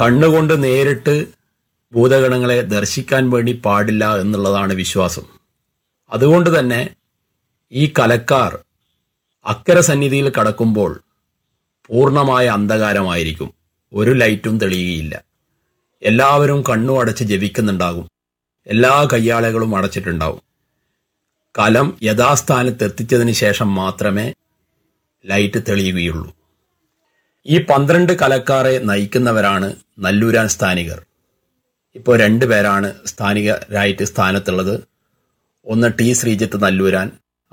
കണ്ണുകൊണ്ട് നേരിട്ട് ഭൂതഗണങ്ങളെ ദർശിക്കാൻ വേണ്ടി പാടില്ല എന്നുള്ളതാണ് വിശ്വാസം അതുകൊണ്ട് തന്നെ ഈ കലക്കാർ അക്കര സന്നിധിയിൽ കടക്കുമ്പോൾ പൂർണ്ണമായ അന്ധകാരമായിരിക്കും ഒരു ലൈറ്റും തെളിയുകയില്ല എല്ലാവരും കണ്ണു അടച്ച് ജപിക്കുന്നുണ്ടാകും എല്ലാ കയ്യാളകളും അടച്ചിട്ടുണ്ടാവും കലം യഥാസ്ഥാനത്ത് എത്തിച്ചതിന് ശേഷം മാത്രമേ ലൈറ്റ് തെളിയുകയുള്ളൂ ഈ പന്ത്രണ്ട് കലക്കാരെ നയിക്കുന്നവരാണ് നല്ലൂരാൻ സ്ഥാനികർ ഇപ്പോൾ രണ്ടു പേരാണ് സ്ഥാനികരായിട്ട് സ്ഥാനത്തുള്ളത് ഒന്ന് ടി ശ്രീജിത്ത് നല്ലൂരാൻ